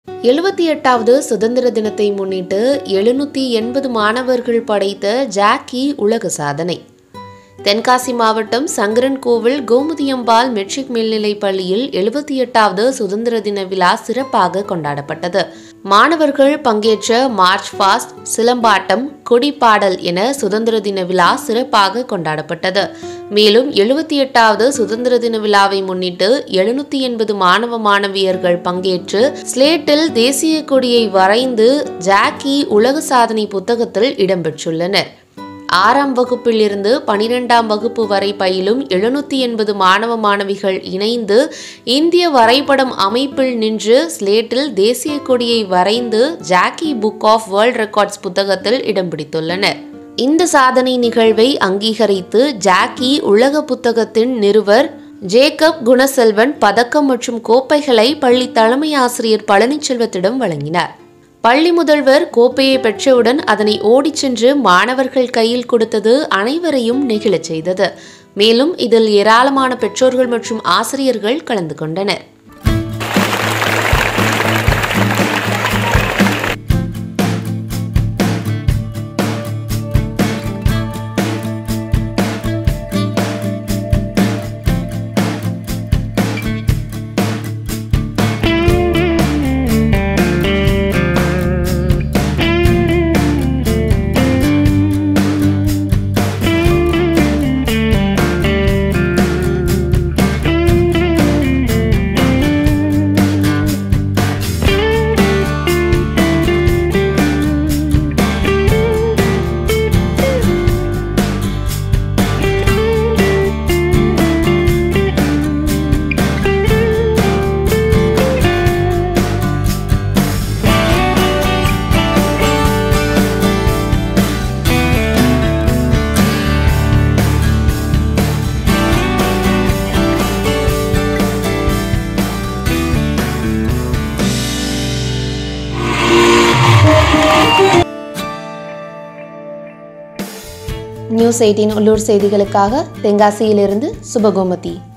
எழுபத்தி எட்டாவது சுதந்திர தினத்தை முன்னிட்டு எழுநூற்றி எண்பது மாணவர்கள் படைத்த ஜாக்கி உலக சாதனை தென்காசி மாவட்டம் சங்கரன் கோவில் கோமுதியம்பால் மெட்ரிக் மேல்நிலைப் பள்ளியில் எழுபத்தி எட்டாவது சுதந்திர தின விழா சிறப்பாக கொண்டாடப்பட்டது மாணவர்கள் பங்கேற்ற மார்ச் பாஸ்ட் சிலம்பாட்டம் கொடிப்பாடல் என சுதந்திர தின விழா சிறப்பாக கொண்டாடப்பட்டது மேலும் எழுபத்தி எட்டாவது சுதந்திர தின விழாவை முன்னிட்டு எழுநூத்தி எண்பது மாணவ மாணவியர்கள் பங்கேற்று ஸ்லேட்டில் தேசிய கொடியை வரைந்து ஜாக்கி உலக சாதனை புத்தகத்தில் இடம்பெற்றுள்ளனர் ஆறாம் வகுப்பில் இருந்து பனிரெண்டாம் வகுப்பு வரை பயிலும் எழுநூத்தி எண்பது மாணவ மாணவிகள் இணைந்து இந்திய வரைபடம் அமைப்பில் நின்று ஸ்லேட்டில் தேசிய கொடியை வரைந்து ஜாக்கி புக் ஆஃப் வேர்ல்ட் ரெக்கார்ட்ஸ் புத்தகத்தில் இடம் பிடித்துள்ளனர் இந்த சாதனை நிகழ்வை அங்கீகரித்து ஜாக்கி உலக புத்தகத்தின் நிறுவர் ஜேக்கப் குணசெல்வன் பதக்கம் மற்றும் கோப்பைகளை பள்ளி தலைமை ஆசிரியர் பழனிச்செல்வத்திடம் வழங்கினார் பள்ளி முதல்வர் கோப்பையை பெற்றவுடன் அதனை ஓடிச் சென்று மாணவர்கள் கையில் கொடுத்தது அனைவரையும் நெகிழச் செய்தது மேலும் இதில் ஏராளமான பெற்றோர்கள் மற்றும் ஆசிரியர்கள் கலந்து கொண்டனர் நியூஸ் எயிட்டின் உள்ளூர் செய்திகளுக்காக தென்காசியிலிருந்து சுபகோமதி